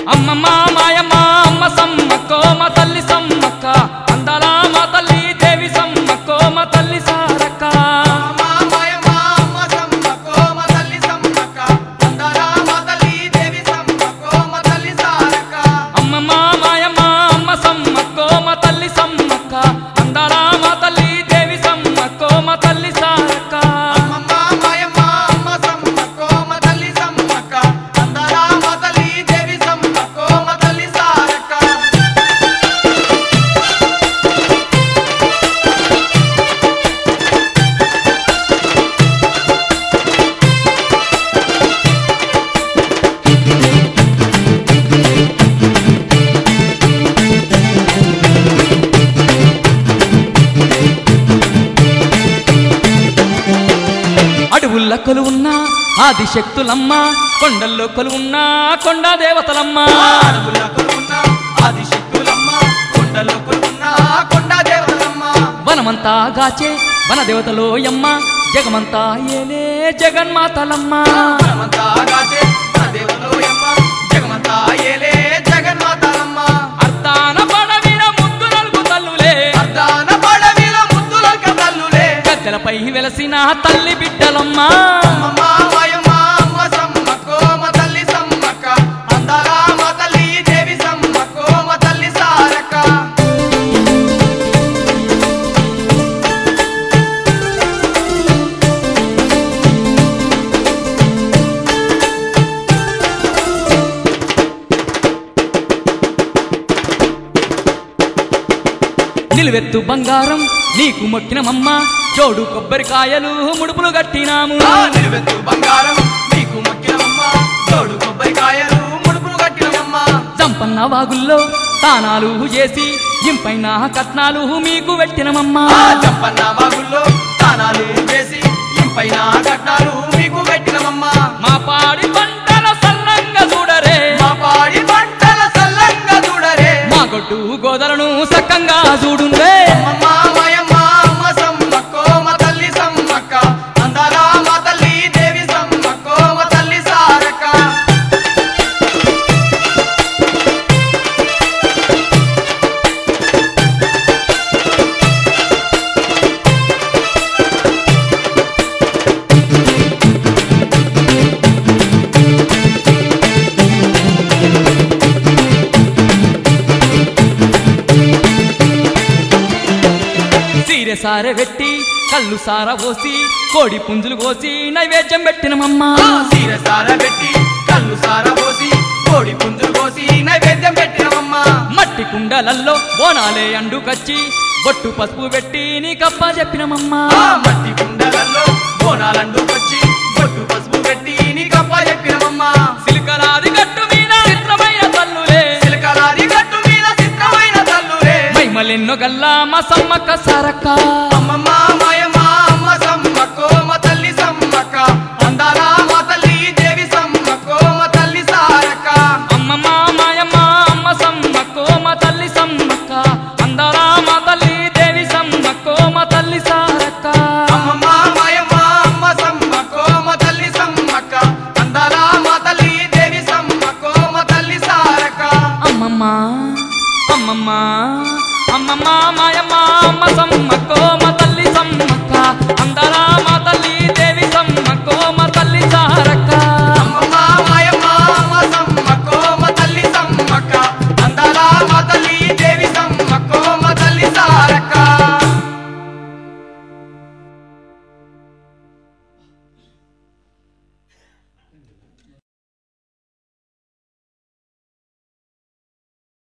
అమ్మమ్మ మాయమ్మ అమ్మ సమ్మక్కో మా తల్లి సమ్మక్క అందాల మా తల్లి దేవి సమ్మక్కో మా తల్లి సారక్క అమ్మ మాయమ్మ అమ్మ సమ్మక్కో మా తల్లి సమ్మక్క అందాల మా తల్లి దేవి సమ్మక్కో మా తల్లి సారక్క అమ్మమ్మ మాయమ్మ అమ్మ సమ్మక్కో మా తల్లి సమ్మక్క అందాల మా తల్లి దేవి సమ్మక్కో మా తల్లి సారక్క అమ్మమ్మ మాయమ్మ అమ్మ సమ్మక్కో మా తల్లి సమ్మక్క అందాల మా తల్లి దేవి సమ్మక్కో మా తల్లి సారక్క అడవుల్ల కొలువున్న ఆదిశక్తులమ్మ కొండల్లో కొలువున్న కొండా దేవతలమ్మ అడవుల కొలువున్న ఆదిశక్తులమ్మ కొండలో కొలువున్న కొండ దేవతలమ్మ వనమంతా గాచే వన దేవతలో యమ్మ జగమంతా ఏలే జగన్మాతలమ్మ మనమంతా గాచే మన దేవలోయమ్మ జగమంతా ఏలే జగన్మాతలమ్మ అర్ధాన పడవిన ముద్దు నలుగు తల్లులే అర్ధాన పడవిల ముద్దులక తల్లులే గద్దెలపై వెలసిన తల్లి బిడ్డలమ్మ అమ్మమ్మ మాయమ్మ అమ్మ సమ్మక్కో మా తల్లి సమ్మక్క అందాల మా తల్లి దేవి సమ్మక్కో మా తల్లి సారక్క నిలువెత్తు బంగారం నీకు మొక్కినమమ్మ జోడు కొబ్బరికాయలు ముడుపులు గట్టినాము ఆ నిలువెత్తు బంగారం నీకు మొక్కినమ్మ తోడు కొబ్బరికాయలు ముడుపులు కట్టినమ్మ సంపన్న వాగుల్లో తానాలు చేసి ఇంపైన కట్నాలు మీకు పెట్టినమమ్మా ఆ చంపన్న బాగుల్లో తానాలు వేసి ఇంపైన కట్నాలు మీకు పెట్టినమమ్మ మా పాడి పంటల సల్లంగా చూడరే మా పాడి పంటల సల్లంగా చూడరే మా గొడ్డు గోదలను సక్కంగా చూడుండే అమ్మమ్మ మాయమ్మ అమ్మ సమ్మక్కో మా తల్లి సమ్మక్క అందాల మా తల్లి దేవి సమ్మక్కో మా తల్లి సారక్క సీరె సారె పెట్టి కళ్ళు సార పోసి కోడి పుంజులు కోసి నైవేద్యం పెట్టినమమ్మా ఆ సీర సార పెట్టి కళ్ళు సార పోసి కోడి పుంజులు కోసి నైవేద్యం పెట్టినమమ్మ మట్టి కుండలల్లో బోనాలే అండుకచ్చి బొట్టు పసుపు పెట్టి నీకప్ప చెప్పినమమ్మా ఆ మట్టి కుండలలో బోనాలండు వచ్చి బొట్టు పసుపు పెట్టి నీకప్ప చెప్పినమమ్మ సిలికలాది గట్టు మీద చిత్రమైన తల్లులే చిలకలాది గట్టు మీద చిత్రమైన తల్లులే మైమలెన్నో గల్లా మా సమ్మక్క సారక్క అమ్మమ్మ మాయమ్మ అమ్మ సమ్మక్కో మా తల్లి సమ్మక్క అందాల మా తల్లి దేవి సమ్మక్కో మా తల్లి సారక్క అమ్మమ్మ మాయమ్మ అమ్మ సమ్మక్కో మా తల్లి సమ్మక్క అందాల మా తల్లి దేవి సమ్మక్కో మా తల్లి సారక్క అమ్మమ్మ మాయమ్మ అమ్మ సమ్మక్కో మా తల్లి సమ్మక్క అందాల మా తల్లి దేవి సమ్మక్కో మా తల్లి సారక్క అమ్మమ్మ అమ్మమ్మ